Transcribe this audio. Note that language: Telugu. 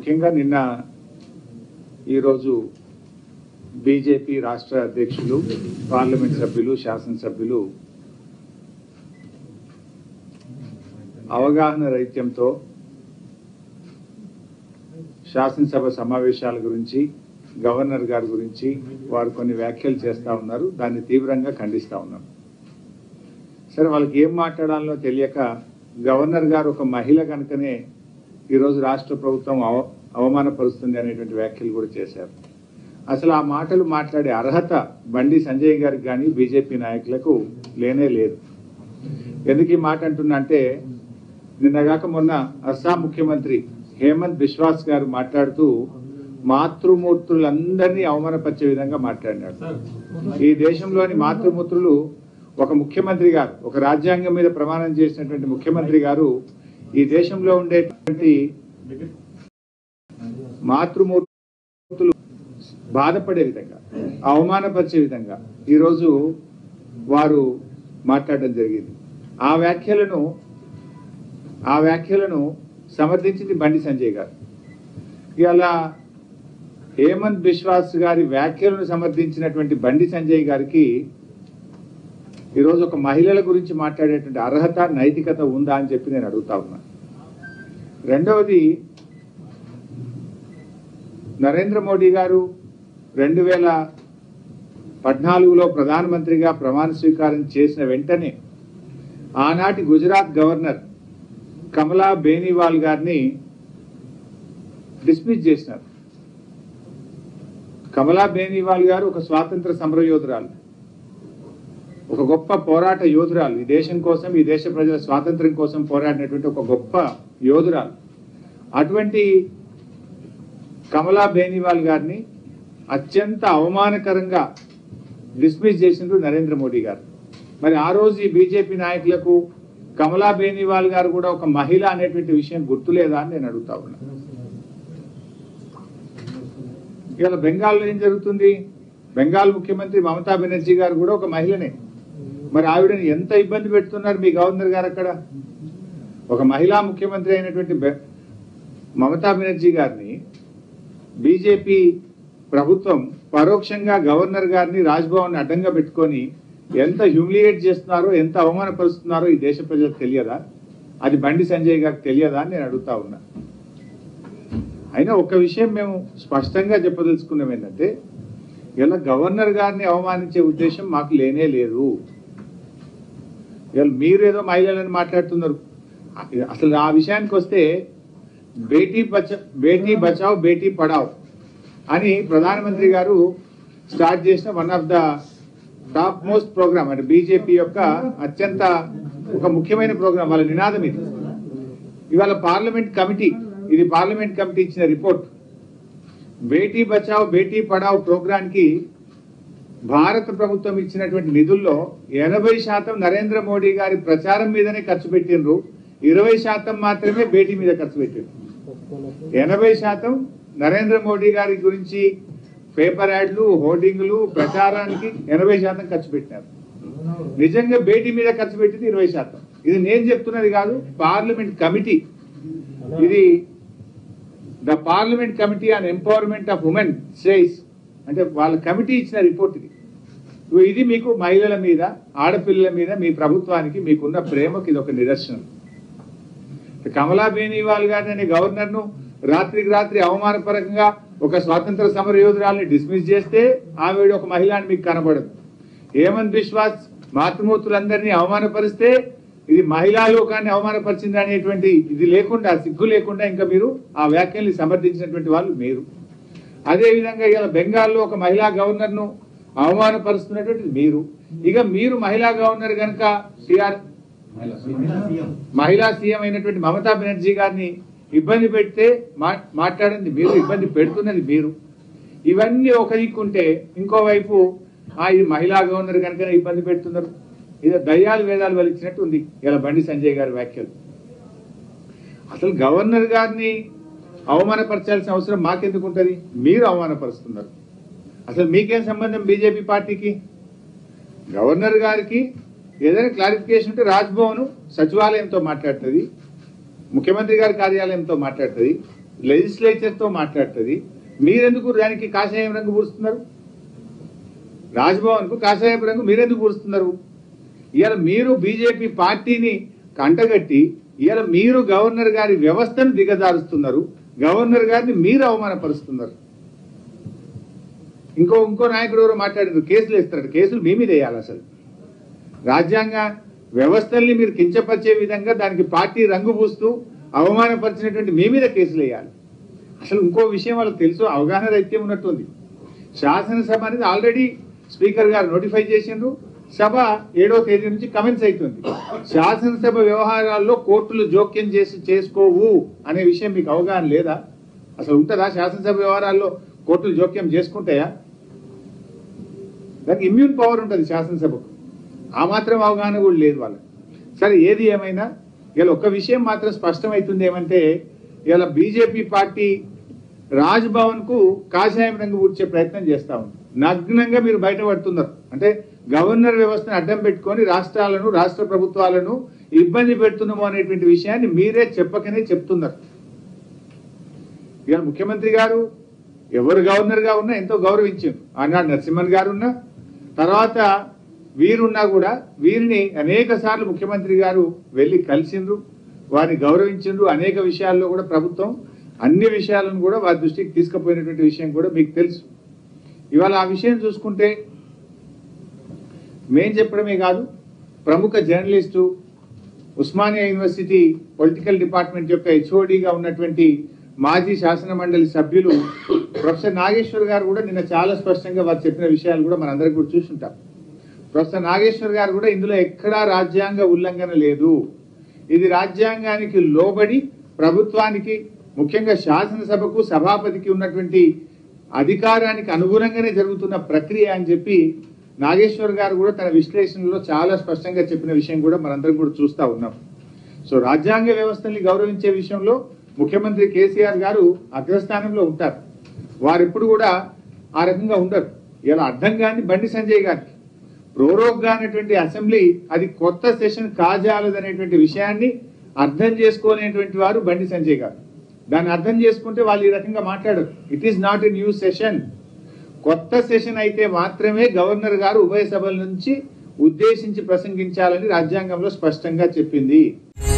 ముఖ్యంగా నిన్న ఈరోజు బీజేపీ రాష్ట్ర అధ్యక్షులు పార్లమెంట్ సభ్యులు శాసనసభ్యులు అవగాహన రైత్యంతో శాసనసభ సమావేశాల గురించి గవర్నర్ గారి గురించి వారు కొన్ని వ్యాఖ్యలు చేస్తా ఉన్నారు దాన్ని తీవ్రంగా ఖండిస్తా ఉన్నాం సరే వాళ్ళకి ఏం మాట్లాడాలో తెలియక గవర్నర్ గారు ఒక మహిళ కనుకనే ఈరోజు రాష్ట్ర ప్రభుత్వం అవ అవమానపరుస్తుంది అనేటువంటి వ్యాఖ్యలు కూడా చేశారు అసలు ఆ మాటలు మాట్లాడే అర్హత బండి సంజయ్ గారికి కానీ బీజేపీ నాయకులకు లేనే లేదు ఎందుకు ఈ మాట అంటున్నా అంటే నిన్నగాక మొన్న అస్సాం ముఖ్యమంత్రి హేమంత్ బిశ్వాస్ గారు మాట్లాడుతూ మాతృమూర్తులందరినీ అవమానపరిచే విధంగా మాట్లాడినాడు ఈ దేశంలోని మాతృమూర్తులు ఒక ముఖ్యమంత్రి గారు ఒక రాజ్యాంగం మీద ప్రమాణం చేసినటువంటి ముఖ్యమంత్రి గారు ఈ దేశంలో ఉండేటువంటి మాతృమూర్తులు బాధపడే విధంగా అవమానపరిచే విధంగా ఈరోజు వారు మాట్లాడడం జరిగింది ఆ వ్యాఖ్యలను ఆ వ్యాఖ్యలను సమర్థించింది బండి సంజయ్ గారు ఇలా హేమంత్ బిశ్వాస్ గారి వ్యాఖ్యలను సమర్థించినటువంటి బండి సంజయ్ గారికి ఈరోజు ఒక మహిళల గురించి మాట్లాడేటువంటి అర్హత నైతికత ఉందా అని చెప్పి నేను అడుగుతా ఉన్నా రెండవది నరేంద్ర మోడీ గారు రెండు వేల పద్నాలుగులో ప్రధానమంత్రిగా ప్రమాణ స్వీకారం చేసిన వెంటనే ఆనాటి గుజరాత్ గవర్నర్ కమలా బేనీవాల్ గారిని డిస్మిస్ చేసినారు కమలా బేనీవాల్ గారు ఒక స్వాతంత్ర సమర యోధురాలు ఒక గొప్ప పోరాట యోధురాలు ఈ దేశం కోసం ఈ దేశ ప్రజల స్వాతంత్ర్యం కోసం పోరాడినటువంటి ఒక గొప్ప యోధురాలు అటువంటి కమలా బేనీవాల్ గారిని అత్యంత అవమానకరంగా డిస్మిస్ చేసిండ్రు నరేంద్ర మోడీ గారు మరి ఆ రోజు ఈ బీజేపీ నాయకులకు కమలా బేనీవాల్ గారు కూడా ఒక మహిళ అనేటువంటి విషయం గుర్తులేదా అని నేను అడుగుతా ఉన్నా ఇవాళ బెంగాల్లో ఏం జరుగుతుంది బెంగాల్ ముఖ్యమంత్రి మమతా బెనర్జీ గారు కూడా ఒక మహిళనే మరి ఆవిడని ఎంత ఇబ్బంది పెడుతున్నారు మీ గవర్నర్ గారు అక్కడ ఒక మహిళా ముఖ్యమంత్రి అయినటువంటి బె- మమతా బెనర్జీ గారిని బీజేపీ ప్రభుత్వం పరోక్షంగా గవర్నర్ గారిని రాజ్భవన్ అడ్డంగా పెట్టుకొని ఎంత హ్యూమిలియేట్ చేస్తున్నారో ఎంత అవమానపరుస్తున్నారో ఈ దేశ ప్రజలకు తెలియదా అది బండి సంజయ్ గారికి తెలియదా అని నేను అడుగుతా ఉన్నా అయినా ఒక విషయం మేము స్పష్టంగా చెప్పదలుచుకున్నాం ఏంటంటే ఇలా గవర్నర్ గారిని అవమానించే ఉద్దేశం మాకు లేనే లేదు ఇవాళ మీరు ఏదో మహిళలని మాట్లాడుతున్నారు అసలు ఆ విషయానికి వస్తే బేటీ బచ బేటీ బచావ్ బేటీ పడావ్ అని ప్రధానమంత్రి గారు స్టార్ట్ చేసిన one of the top most program అంటే బీజేపీ యొక్క అత్యంత ఒక ముఖ్యమైన ప్రోగ్రామ్ వాళ్ళ నినాదం ఇది ఇవాళ పార్లమెంట్ కమిటీ ఇది పార్లమెంట్ కమిటీ ఇచ్చిన రిపోర్ట్ బేటీ బచావ్ బేటీ పడావ్ ప్రోగ్రామ్ కి భారత ప్రభుత్వం ఇచ్చినటువంటి నిధుల్లో ఎనభై శాతం నరేంద్ర మోడీ గారి ప్రచారం మీదనే ఖర్చు పెట్టినరు ఇరవై శాతం మాత్రమే బేటీ మీద ఖర్చు పెట్టిండ్రు ఎనభై శాతం నరేంద్ర మోడీ గారి గురించి పేపర్ యాడ్లు హోర్డింగ్లు ప్రచారానికి ఎనభై శాతం ఖర్చు పెట్టినారు నిజంగా బేటీ మీద ఖర్చు పెట్టింది ఇరవై శాతం ఇది నేను చెప్తున్నది కాదు పార్లమెంట్ కమిటీ ఇది the parliament committee on empowerment of women says అంటే వాళ్ళ కమిటీ ఇచ్చిన రిపోర్ట్ ఇది ఇగో ఇది మీకు మహిళల మీద ఆడపిల్లల మీద మీ ప్రభుత్వానికి మీకున్న ప్రేమకి ఇది ఒక నిదర్శనం కమలా బేనీవాల్ గారిని అనే గవర్నర్ ను రాత్రికి రాత్రి అవమానపరంగా ఒక స్వాతంత్ర సమర యోధురాల్ని డిస్మిస్ చేస్తే ఆవిడ ఒక మహిళ అని మీకు కనబడదు హేమంత్ బిశ్వాస్ మాతృమూర్తులందరినీ అవమానపరిస్తే ఇది మహిళా లోకాన్ని అవమానపరిచింది అనేటువంటి ఇది లేకుండా సిగ్గు లేకుండా ఇంకా మీరు ఆ వ్యాఖ్యల్ని సమర్థించినటువంటి వాళ్ళు మీరు అదే విధంగా ఇలా బెంగాల్లో ఒక మహిళా గవర్నర్ ను అవమానపరుస్తున్నటువంటిది మీరు ఇక మీరు మహిళా గవర్నర్ కనుక సిఆర్ మహిళా సీఎం అయినటువంటి మమతా బెనర్జీ గారిని ఇబ్బంది పెడితే మా- మాట్లాడింది మీరు ఇబ్బంది పెడుతున్నది మీరు ఇవన్నీ ఒక దిక్కుంటే ఇంకోవైపు ఆ ఇది మహిళా గవర్నర్ కనుక ఇబ్బంది పెడుతున్నారు ఇది దయ్యాలు వేదాలు వలిచినట్టు ఉంది ఇలా బండి సంజయ్ గారి వ్యాఖ్యలు అసలు గవర్నర్ గారిని అవమానపరచాల్సిన అవసరం మాకెందుకు ఉంటుంది మీరు అవమానపరుస్తున్నారు అసలు మీకేం సంబంధం బీజేపీ పార్టీకి గవర్నర్ గారికి ఏదైనా క్లారిఫికేషన్ ఉంటే రాజ్భవన్ సచివాలయంతో మాట్లాడుతుంది ముఖ్యమంత్రి గారి కార్యాలయంతో మాట్లాడుతుంది లెజిస్లేచర్ తో మాట్లాడుతుంది మీరెందుకు దానికి కాషాయం రంగు పూరుస్తున్నారు రాజ్భవన్ కు కాషాయం రంగు మీరెందుకు పూరుస్తున్నారు ఇవాళ మీరు బీజేపీ పార్టీని కంటగట్టి ఇవాళ మీరు గవర్నర్ గారి వ్యవస్థను దిగజారుస్తున్నారు గవర్నర్ గారిని మీరు అవమానపరుస్తున్నారు ఇంకో ఇంకో నాయకుడు ఎవరో మాట్లాడారు కేసులు వేస్తారు కేసులు మీ మీద వేయాలి అసలు రాజ్యాంగ వ్యవస్థల్ని మీరు కించపరిచే విధంగా దానికి పార్టీ రంగు పూస్తూ అవమానపరిచినటువంటి మీ మీద కేసులు వేయాలి అసలు ఇంకో విషయం వాళ్ళకి తెలుసు అవగాహన రైత్యం ఉన్నట్టుంది శాసనసభ అనేది ఆల్రెడీ స్పీకర్ గారు నోటిఫై చేసిండ్రు సభ ఏడో తేదీ నుంచి కమెంట్స్ అవుతుంది శాసనసభ వ్యవహారాల్లో కోర్టులు జోక్యం చేసి చేసుకోవు అనే విషయం మీకు అవగాహన లేదా అసలు ఉంటుందా శాసనసభ వ్యవహారాల్లో కోర్టులు జోక్యం చేసుకుంటాయా దానికి ఇమ్యూన్ పవర్ ఉంటుంది శాసనసభకు ఆ మాత్రం అవగాహన కూడా లేదు వాళ్ళకి సరే ఏది ఏమైనా ఇలా ఒక్క విషయం మాత్రం స్పష్టమవుతుంది ఏమంటే ఇలా బీజేపీ పార్టీ రాజ్ భవన్ కు కాషాయం రంగు ఊడ్చే ప్రయత్నం చేస్తా ఉంది నగ్నంగా మీరు బయటపడుతున్నారు అంటే గవర్నర్ వ్యవస్థను అడ్డం పెట్టుకొని రాష్ట్రాలను రాష్ట్ర ప్రభుత్వాలను ఇబ్బంది పెడుతున్నాము అనేటువంటి విషయాన్ని మీరే చెప్పకనే చెప్తున్నారు ఇవాళ ముఖ్యమంత్రి గారు ఎవరు గవర్నర్ గా ఉన్నా ఎంతో గౌరవించారు ఆనాడు నరసింహన్ గారు ఉన్నా తర్వాత వీరున్నా కూడా వీరిని అనేక సార్లు ముఖ్యమంత్రి గారు వెళ్ళి కలిసిండ్రు వారిని గౌరవించిండ్రు అనేక విషయాల్లో కూడా ప్రభుత్వం అన్ని విషయాలను కూడా వారి దృష్టికి తీసుకుపోయినటువంటి విషయం కూడా మీకు తెలుసు ఇవాళ ఆ విషయం చూసుకుంటే మేం చెప్పడమే కాదు ప్రముఖ journalist Osmania university political department యొక్క హెచ్ఓడిగా ఉన్నటువంటి మాజీ శాసన మండలి సభ్యులు ప్రొఫెసర్ నాగేశ్వర్ గారు కూడా నిన్న చాలా స్పష్టంగా వారు చెప్పిన విషయాలు కూడా మనందరికీ కూడా చూసుంటాం ప్రొఫెసర్ నాగేశ్వర్ గారు కూడా ఇందులో ఎక్కడా రాజ్యాంగ ఉల్లంఘన లేదు ఇది రాజ్యాంగానికి లోబడి ప్రభుత్వానికి ముఖ్యంగా శాసనసభకు సభాపతికి ఉన్నటువంటి అధికారానికి అనుగుణంగానే జరుగుతున్న ప్రక్రియ అని చెప్పి నాగేశ్వర్ గారు కూడా తన విశ్లేషణలో చాలా స్పష్టంగా చెప్పిన విషయం కూడా మనందరం కూడా చూస్తా ఉన్నాం సో రాజ్యాంగ వ్యవస్థల్ని గౌరవించే విషయంలో ముఖ్యమంత్రి కేసీఆర్ గారు అగ్రస్థానంలో ఉంటారు వారు ఎప్పుడు కూడా ఆ రకంగా ఉండరు ఇలా అర్థం కాని బండి సంజయ్ గారికి ప్రోరోగ్గా అనేటువంటి అసెంబ్లీ అది కొత్త సెషన్ కాజాలదనేటువంటి విషయాన్ని అర్థం చేసుకోలేనటువంటి వారు బండి సంజయ్ గారు దాన్ని అర్థం చేసుకుంటే వాళ్ళు ఈ రకంగా మాట్లాడరు it is not a new session కొత్త సెషన్ అయితే మాత్రమే గవర్నర్ గారు ఉభయ సభల నుంచి ఉద్దేశించి ప్రసంగించాలని రాజ్యాంగంలో స్పష్టంగా చెప్పింది